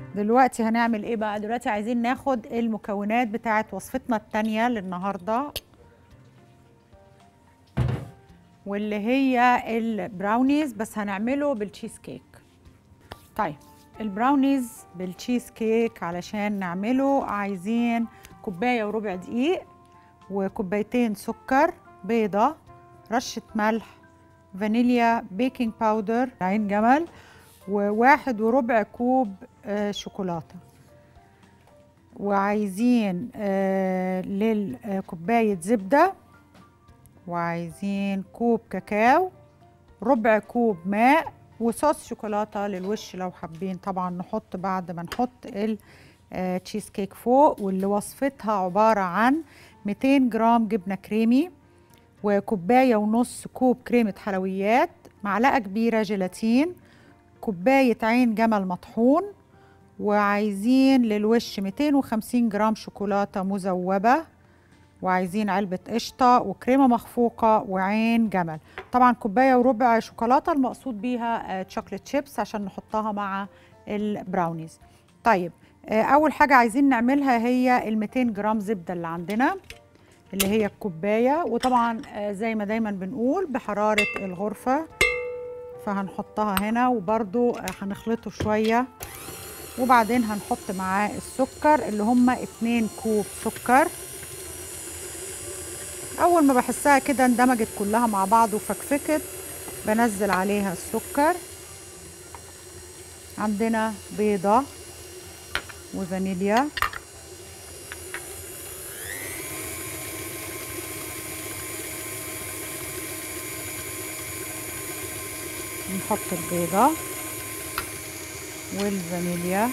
دلوقتي هنعمل ايه بقى دلوقتي عايزين ناخد المكونات بتاعه وصفتنا التانية للنهارده واللي هي البراونيز بس هنعمله بالتشيز كيك طيب البراونيز بالتشيز كيك علشان نعمله عايزين كوبايه وربع دقيق وكوبايتين سكر بيضه رشه ملح فانيليا بيكنج باودر عين جمل وواحد وربع كوب آه، شوكولاته وعايزين آه، للكوبايه زبده وعايزين كوب كاكاو ربع كوب ماء وصوص شوكولاته للوش لو حابين طبعا نحط بعد ما نحط التشيز كيك فوق واللي وصفتها عباره عن 200 جرام جبنه كريمي وكوبايه ونص كوب كريمه حلويات معلقه كبيره جيلاتين كوبايه عين جمل مطحون وعايزين للوش 250 جرام شوكولاته مذوبه وعايزين علبة قشطة وكريمة مخفوقة وعين جمل طبعا كوباية وربع شوكولاتة المقصود بيها تشوكلت شيبس عشان نحطها مع البراونيز طيب آه، أول حاجة عايزين نعملها هي ال 200 جرام زبدة اللي عندنا اللي هي الكوباية وطبعا آه، زي ما دايما بنقول بحرارة الغرفة فهنحطها هنا وبرضو آه، هنخلطه شوية وبعدين هنحط معاه السكر اللي هم 2 كوب سكر اول ما بحسها كده اندمجت كلها مع بعض وفكفكت بنزل عليها السكر عندنا بيضة وفانيليا نحط البيضة والفانيليا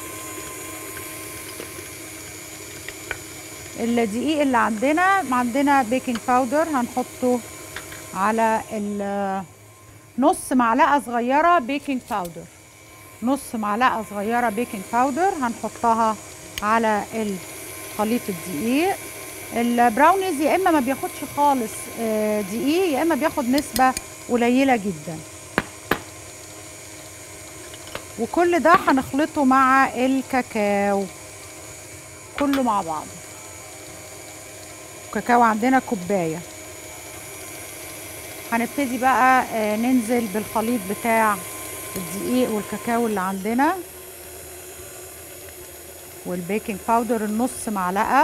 الدقيق اللي عندنا عندنا بيكنج باودر هنحطه على ال- نص معلقه صغيره بيكنج باودر نص معلقه صغيره بيكنج باودر هنحطها على خليط الدقيق البراونيز يا اما ما بياخدش خالص آه، دقيق يا اما بياخد نسبه قليله جدا وكل ده هنخلطه مع الكاكاو كله مع بعضه كاكاو عندنا كوبايه هنبتدي بقى آه، ننزل بالخليط بتاع الدقيق والكاكاو اللي عندنا والبيكنج باودر النص معلقه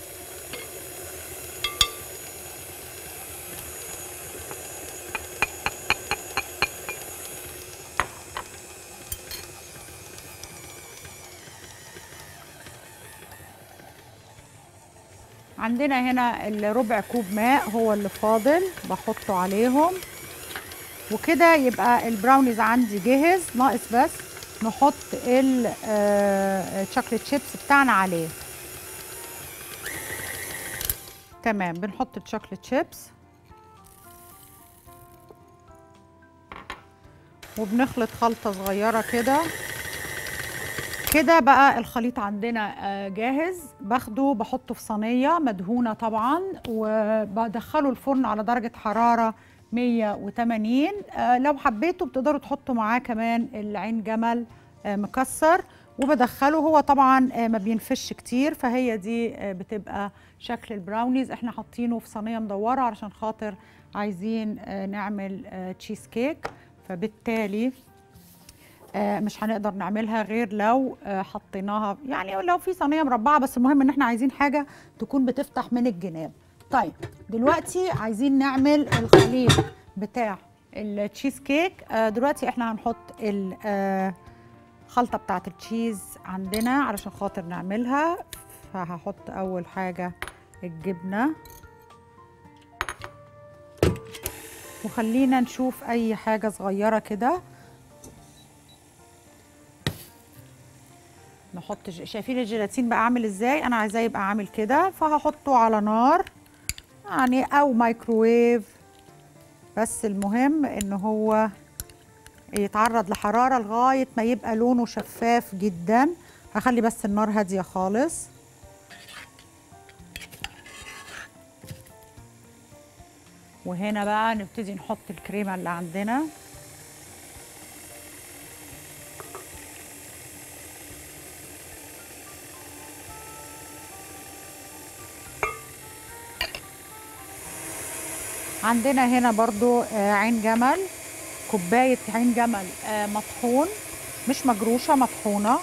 عندنا هنا الربع كوب ماء هو اللي فاضل بحطه عليهم وكده يبقى البراونيز عندي جاهز ناقص بس نحط الشوكليت شيبس بتاعنا عليه تمام بنحط الشوكليت شيبس وبنخلط خلطة صغيرة كده كده بقى الخليط عندنا آه، جاهز باخده بحطه في صينيه مدهونه طبعا وبدخله الفرن على درجه حراره 180 آه، لو حبيتوا بتقدروا تحطوا معاه كمان العين جمل آه، مكسر وبدخله هو طبعا آه، ما بينفش كتير فهي دي آه، بتبقى شكل البراونيز احنا حاطينه في صينيه مدوره علشان خاطر عايزين آه، نعمل آه، تشيز كيك فبالتالي آه، مش هنقدر نعملها غير لو آه، حطيناها يعني لو في صينيه مربعه بس المهم ان احنا عايزين حاجه تكون بتفتح من الجناب طيب دلوقتي عايزين نعمل الخليط بتاع التشيز كيك آه، دلوقتي احنا هنحط الخلطه بتاعه التشيز عندنا علشان خاطر نعملها فهحط اول حاجه الجبنه وخلينا نشوف اي حاجه صغيره كده نحط ج- شايفين الجيلاتين بقى عامل ازاي انا عايزاه يبقى عامل كده فهحطه على نار يعني او مايكروويف بس المهم ان هو يتعرض لحرارة لغاية ما يبقى لونه شفاف جدا هخلي بس النار هادية خالص وهنا بقى نبتدي نحط الكريمة اللي عندنا عندنا هنا برضو آه، عين جمل كوباية عين جمل آه، مطحون مش مجروشة مطحونة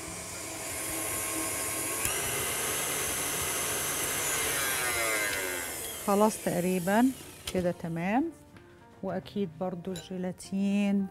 خلاص تقريبا كده تمام واكيد برضو الجيلاتين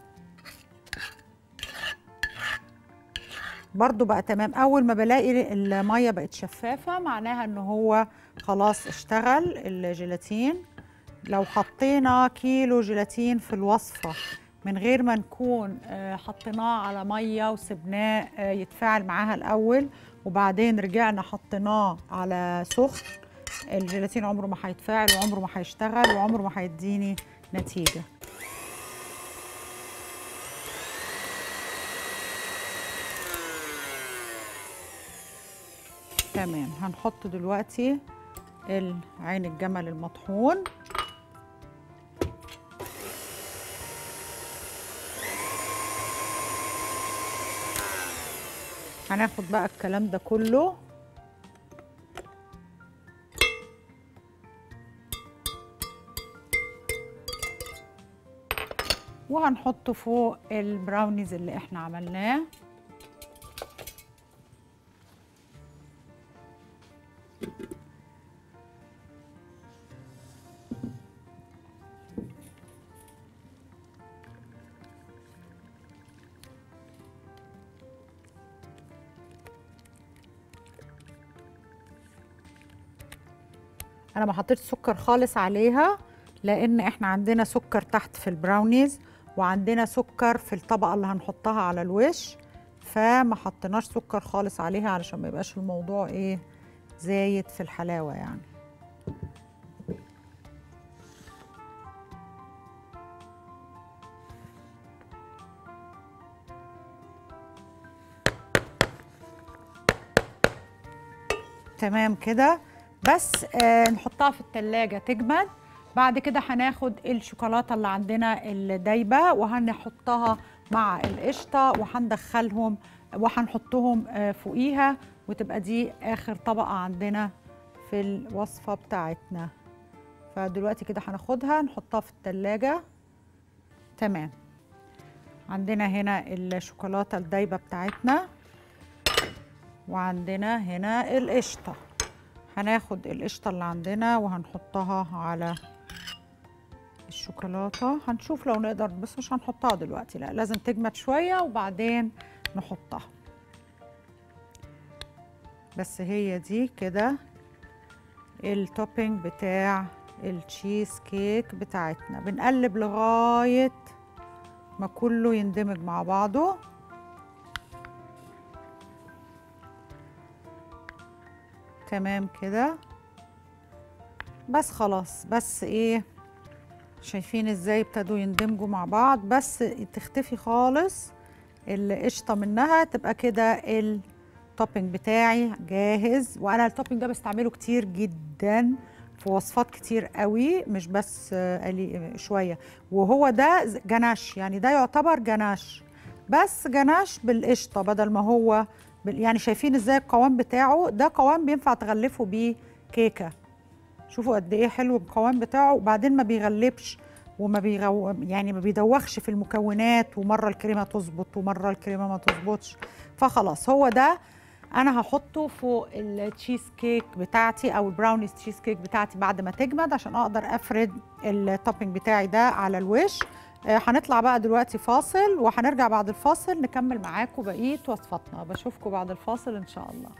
برضو بقى تمام اول ما بلاقي الميه بقت شفافه معناها ان هو خلاص اشتغل الجيلاتين لو حطينا كيلو جيلاتين في الوصفه من غير ما نكون آه، حطيناه على ميه وسبناه آه، يتفاعل معاها الاول وبعدين رجعنا حطيناه على سخن الجيلاتين عمره ما هيتفاعل وعمره ما هيشتغل وعمره ما هيديني نتيجه تمام هنحط دلوقتي عين الجمل المطحون هناخد بقى الكلام ده كله وهنحطه فوق البراونيز اللي احنا عملناه انا ما حطيتش سكر خالص عليها لان احنا عندنا سكر تحت في البراونيز وعندنا سكر في الطبقه اللي هنحطها على الوش فما حطيناش سكر خالص عليها علشان ما يبقاش الموضوع ايه زايد في الحلاوه يعني تمام كده بس آه نحطها في التلاجة تجمد بعد كده هناخد الشوكولاتة اللي عندنا الدايبة وهنحطها مع القشطة وهندخلهم وهنحطهم آه فوقيها وتبقى دي آخر طبقة عندنا في الوصفة بتاعتنا فدلوقتي كده هناخدها نحطها في التلاجة تمام عندنا هنا الشوكولاتة الدايبة بتاعتنا وعندنا هنا القشطة هناخد القشطة اللي عندنا وهنحطها على الشوكولاتة هنشوف لو نقدر بس مش هنحطها دلوقتي لا لازم تجمد شوية وبعدين نحطها بس هي دي كده التوبينج بتاع التشيز كيك بتاعتنا بنقلب لغاية ما كله يندمج مع بعضه تمام كده بس خلاص بس ايه شايفين ازاي ابتدوا يندمجوا مع بعض بس تختفي خالص القشطه منها تبقى كده التوبينج بتاعي جاهز وانا التوبينج ده بستعمله كتير جدا في وصفات كتير قوي مش بس قلي شويه وهو ده جناش يعني ده يعتبر جناش بس جناش بالقشطه بدل ما هو يعني شايفين ازاي القوام بتاعه ده قوام بينفع تغلفوا بيه كيكه شوفوا قد ايه حلو القوام بتاعه وبعدين ما بيغلبش وما بيغو يعني ما بيدوخش في المكونات ومره الكريمه تظبط ومره الكريمه ما تظبطش فخلاص هو ده انا هحطه فوق التشيز كيك بتاعتي او البراونيز تشيز كيك بتاعتي بعد ما تجمد عشان اقدر افرد التوبينج بتاعي ده على الوش هنطلع بقى دلوقتي فاصل وهنرجع بعد الفاصل نكمل معاكم بقيه وصفاتنا بشوفكم بعد الفاصل ان شاء الله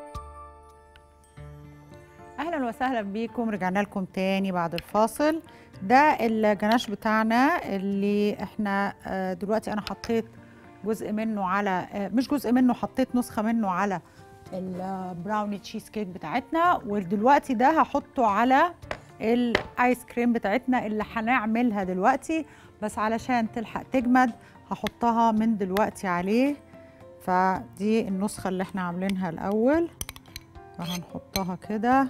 اهلا وسهلا بيكم رجعنا لكم تاني بعد الفاصل ده الجناش بتاعنا اللي احنا دلوقتي انا حطيت جزء منه على مش جزء منه حطيت نسخه منه على البراوني تشيز كيك بتاعتنا ودلوقتي ده هحطه على الايس كريم بتاعتنا اللي هنعملها دلوقتي بس علشان تلحق تجمد هحطها من دلوقتي عليه فدي النسخة اللي احنا عاملينها الأول فهنحطها كده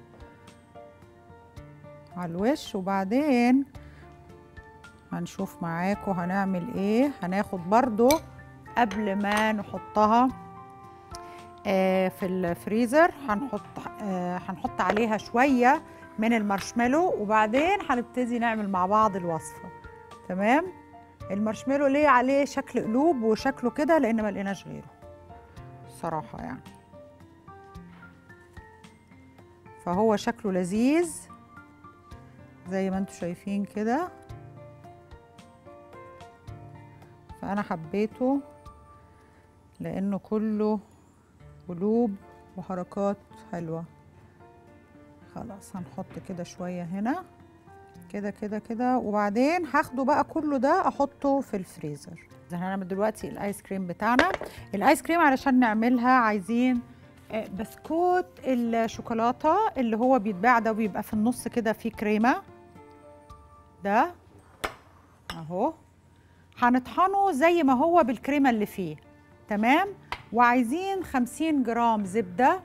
على الوش وبعدين هنشوف معاكم هنعمل ايه هناخد برضو قبل ما نحطها آه في الفريزر هنحط آه هنحط عليها شوية من المارشميلو وبعدين هنبتدي نعمل مع بعض الوصفه تمام المارشميلو ليه عليه شكل قلوب وشكله كده لان ما لقيناش غيره الصراحه يعني فهو شكله لذيذ زي ما انتم شايفين كده فانا حبيته لانه كله قلوب وحركات حلوه خلاص هنحط كده شويه هنا كده كده كده وبعدين هاخده بقى كله ده احطه في الفريزر هنعمل دلوقتي الايس كريم بتاعنا الايس كريم علشان نعملها عايزين آه، بسكوت الشوكولاته اللي هو بيتباع ده وبيبقى في النص كده فيه كريمه ده اهو هنطحنه زي ما هو بالكريمه اللي فيه تمام وعايزين 50 جرام زبده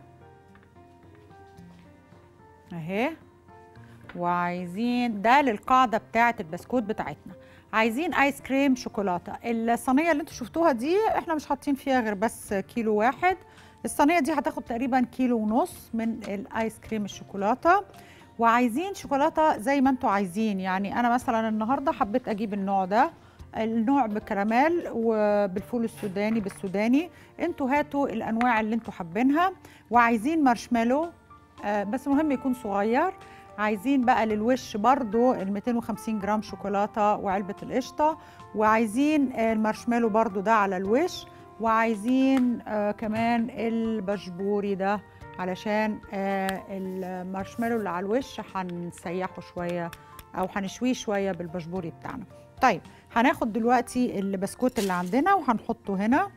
اهي وعايزين ده للقاعده بتاعه البسكوت بتاعتنا عايزين ايس كريم شوكولاته الصينيه اللي انتوا شفتوها دي احنا مش حاطين فيها غير بس كيلو واحد الصينيه دي هتاخد تقريبا كيلو ونص من الايس كريم الشوكولاته وعايزين شوكولاته زي ما انتوا عايزين يعني انا مثلا النهارده حبيت اجيب النوع ده النوع بكراميل وبالفول السوداني بالسوداني انتوا هاتوا الانواع اللي انتوا حابينها وعايزين مارشميلو آه، بس مهم يكون صغير عايزين بقى للوش برضو ال 250 جرام شوكولاته وعلبه القشطه وعايزين المارشميلو برضو ده على الوش وعايزين آه كمان البشبوري ده علشان آه المارشميلو اللي على الوش هنسيحه شويه او هنشويه شويه بالبشبوري بتاعنا طيب هناخد دلوقتي البسكوت اللي عندنا وهنحطه هنا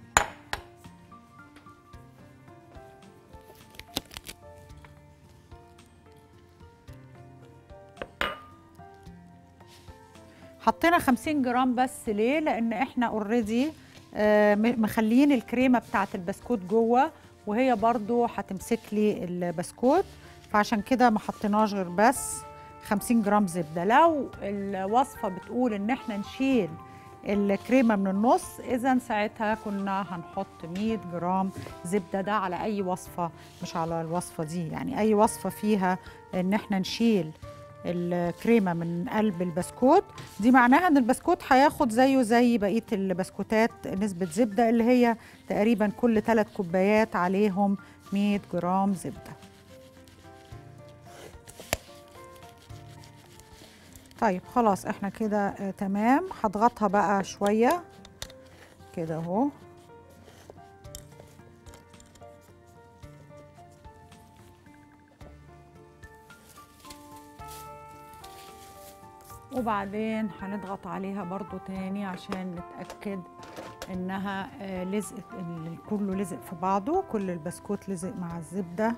حطينا 50 جرام بس ليه لان احنا اوريدي مخليين الكريمه بتاعه البسكوت جوه وهي برضو هتمسك لي البسكوت فعشان كده ما حطيناش غير بس 50 جرام زبده لو الوصفه بتقول ان احنا نشيل الكريمه من النص اذا ساعتها كنا هنحط 100 جرام زبده ده على اي وصفه مش على الوصفه دي يعني اي وصفه فيها ان احنا نشيل الكريمه من قلب البسكوت دي معناها ان البسكوت هياخد زيه زي بقيه البسكوتات نسبه زبده اللي هي تقريبا كل 3 كوبايات عليهم 100 جرام زبده طيب خلاص احنا كده آه تمام هضغطها بقى شويه كده اهو وبعدين هنضغط عليها برضو تاني عشان نتأكد انها آه لزقت ال- كله لزق في بعضه كل البسكوت لزق مع الزبدة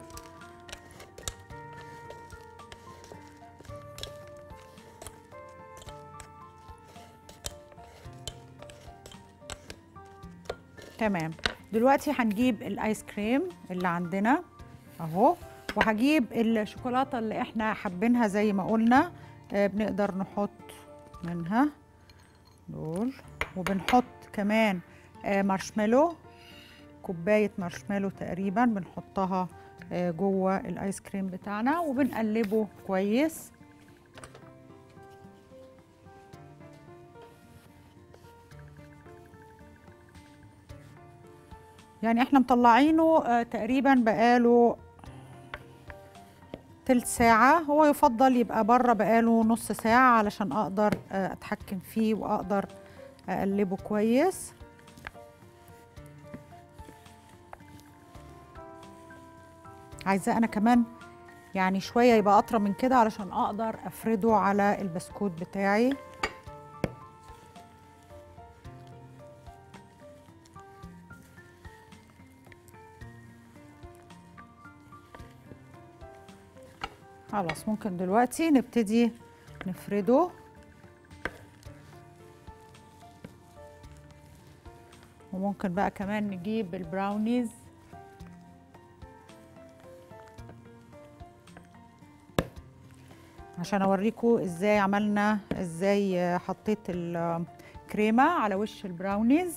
تمام دلوقتي هنجيب الايس كريم اللي عندنا اهو وهجيب الشوكولاته اللي احنا حابينها زي ما قلنا آه، بنقدر نحط منها دول وبنحط كمان آه، مارشميلو كوبايه مارشميلو تقريبا بنحطها آه، جوه الايس كريم بتاعنا وبنقلبه كويس يعني احنا مطلعينه آه، تقريبا بقاله تلت ساعة هو يفضل يبقى بره بقاله نص ساعة علشان أقدر آه، أتحكم فيه وأقدر أقلبه كويس عايزاه أنا كمان يعني شوية يبقى أطرى من كده علشان أقدر أفرده على البسكوت بتاعي خلاص ممكن دلوقتي نبتدي نفرده وممكن بقى كمان نجيب البراونيز عشان اوريكم ازاي عملنا ازاي حطيت الكريمه على وش البراونيز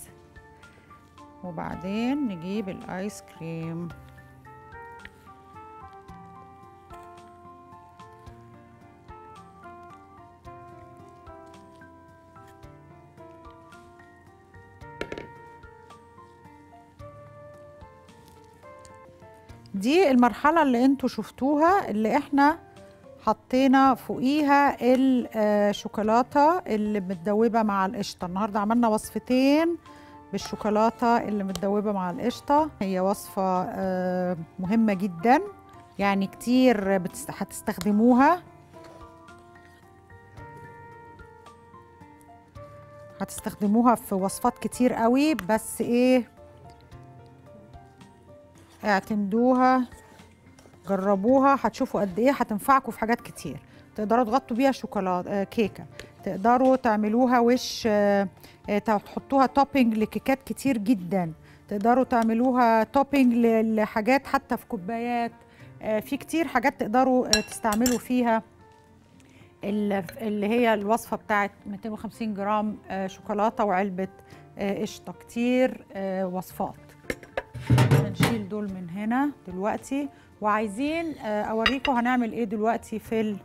وبعدين نجيب الايس كريم دي المرحله اللي انتوا شفتوها اللي احنا حطينا فوقيها الشوكولاته اللي متدوبه مع القشطه النهارده عملنا وصفتين بالشوكولاته اللي متدوبه مع القشطه هي وصفه آه، مهمه جدا يعني كتير بتست- هتستخدموها هتستخدموها في وصفات كتير قوي بس ايه اعتمدوها جربوها هتشوفوا قد ايه هتنفعكم في حاجات كتير تقدروا تغطوا بيها شوكولاته آه كيكه تقدروا تعملوها وش آه آه، تحطوها توبينج لكيكات كتير جدا تقدروا تعملوها توبينج ل- لحاجات حتى في كوبايات آه في كتير حاجات تقدروا آه تستعملوا فيها ال- اللي هي الوصفه بتاعت 250 جرام آه شوكولاته وعلبه آه قشطه كتير آه وصفات هنشيل دول من هنا دلوقتي وعايزين آه، اوريكم هنعمل ايه دلوقتي في ال-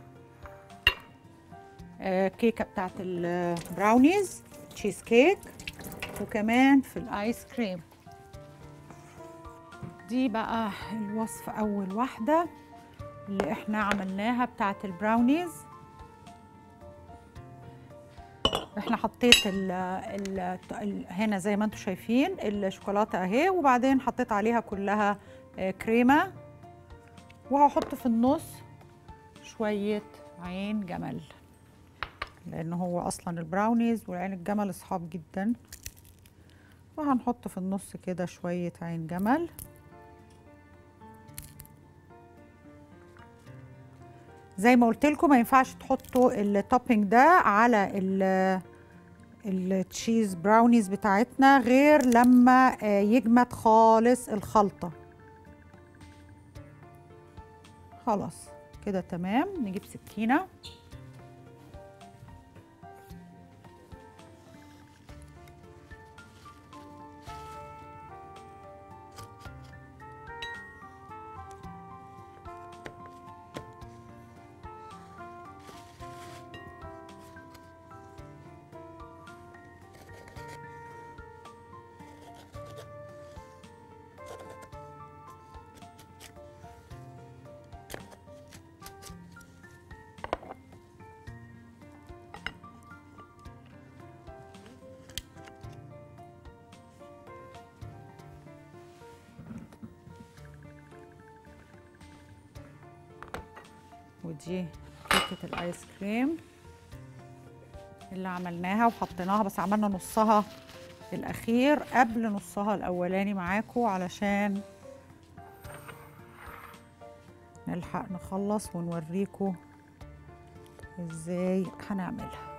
آه، الكيكه بتاعت البراونيز تشيز كيك وكمان في الايس كريم دي بقى الوصفه اول واحده اللي احنا عملناها بتاعت البراونيز احنا حطيت ال ال ال هنا زي ما انتم شايفين الشوكولاته اهي وبعدين حطيت عليها كلها آه، كريمه وهحط في النص شويه عين جمل لان هو اصلا البراونيز والعين الجمل اصحاب جدا وهنحط في النص كده شويه عين جمل زي ما قلت لكم ما ينفعش تحطوا التوبينج ده على ال التشيز براونيز بتاعتنا غير لما آه، يجمد خالص الخلطة خلاص كده تمام نجيب سكينة ودي كيكة الايس كريم اللي عملناها وحطيناها بس عملنا نصها الاخير قبل نصها الاولاني معاكم علشان نلحق نخلص ونوريكم ازاي هنعملها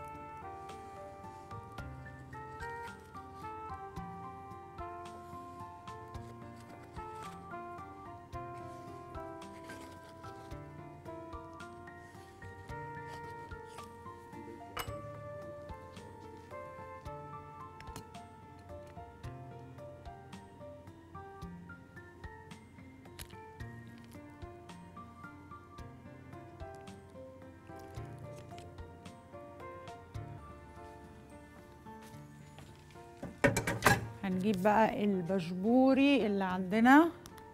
هنجيب بقى البشبوري اللي عندنا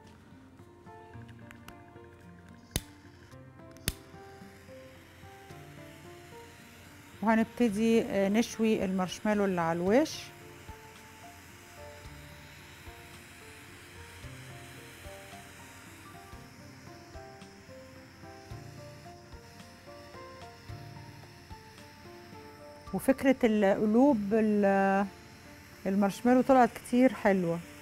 وهنبتدي آه، نشوي المارشميلو اللي على الوش وفكرة القلوب ال- المارشميلو طلعت كتير حلوة